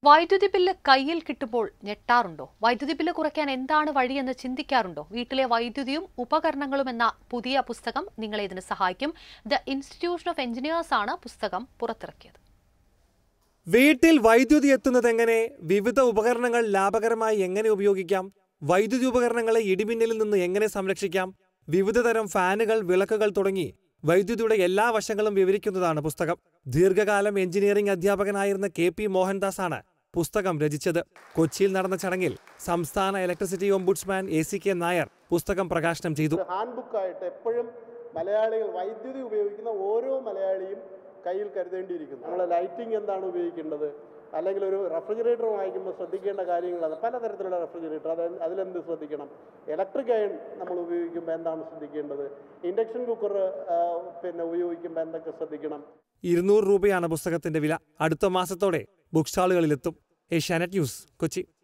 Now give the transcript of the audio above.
വൈദ്യുതി ബില്ല് കയ്യിൽ കിട്ടുമ്പോൾ ഞെട്ടാറുണ്ടോ വൈദ്യുതി ബില്ല് കുറയ്ക്കാൻ എന്താണ് വഴിയെന്ന് ചിന്തിക്കാറുണ്ടോ വീട്ടിലെ വൈദ്യുതിയും ഉപകരണങ്ങളും എന്ന പുതിയ പുസ്തകം നിങ്ങളെ ഇതിന് സഹായിക്കും ദ ഇൻസ്റ്റിറ്റ്യൂഷൻ ഓഫ് എഞ്ചിനീയേഴ്സ് ആണ് പുസ്തകം പുറത്തിറക്കിയത് വീട്ടിൽ വൈദ്യുതി എത്തുന്നത് എങ്ങനെ വിവിധ ഉപകരണങ്ങൾ ലാഭകരമായി എങ്ങനെ ഉപയോഗിക്കാം വൈദ്യുതി ഉപകരണങ്ങളെ ഇടിമിന്നലിൽ നിന്ന് എങ്ങനെ സംരക്ഷിക്കാം വിവിധ തരം ഫാനുകൾ വിളക്കുകൾ തുടങ്ങി വൈദ്യുതിയുടെ എല്ലാ വശങ്ങളും വിവരിക്കുന്നതാണ് പുസ്തകം ദീർഘകാലം എഞ്ചിനീയറിംഗ് അധ്യാപകനായിരുന്ന കെ പി മോഹൻദാസ് ആണ് പുസ്തകം രചിച്ചത് കൊച്ചിയിൽ നടന്ന ചടങ്ങിൽ സംസ്ഥാന electricity ombudsman A C K Nair പുസ്തകം പ്രകാശനം ചെയ്തു ഒരു ഹാൻഡ് ബുക്കായിട്ട് എപ്പോഴും മലയാളികൾ വൈദ്യുതി ഉപയോഗിക്കുന്ന ഓരോ മലയാളിയും കയ്യിൽ കരുതേണ്ടിയിരിക്കുന്നു നമ്മൾ ലൈറ്റിംഗ് എന്താണ് ഉപയോഗിക്കേണ്ടത് അല്ലെങ്കിൽ ഒരു റെഫ്രിജറേറ്റർ വാങ്ങിക്കുമ്പോൾ ശ്രദ്ധിക്കേണ്ട കാര്യങ്ങളാണ് പലതരത്തിലുള്ള റെഫ്രിജറേറ്റർ അത് അതിലെന്ത് ശ്രദ്ധിക്കണം ഇലക്ട്രിക് അയൺ നമ്മൾ ഉപയോഗിക്കുമ്പോൾ എന്താണ് ശ്രദ്ധിക്കേണ്ടത് ഇൻഡക്ഷൻ കുക്കർ പിന്നെ ഉപയോഗിക്കുമ്പോൾ എന്തൊക്കെ ശ്രദ്ധിക്കണം ഇരുന്നൂറ് രൂപയാണ് പുസ്തകത്തിന്റെ വില അടുത്ത മാസത്തോടെ ബുക്ക് സ്റ്റാളുകളിലെത്തും ഏഷ്യാനെറ്റ് ന്യൂസ് കൊച്ചി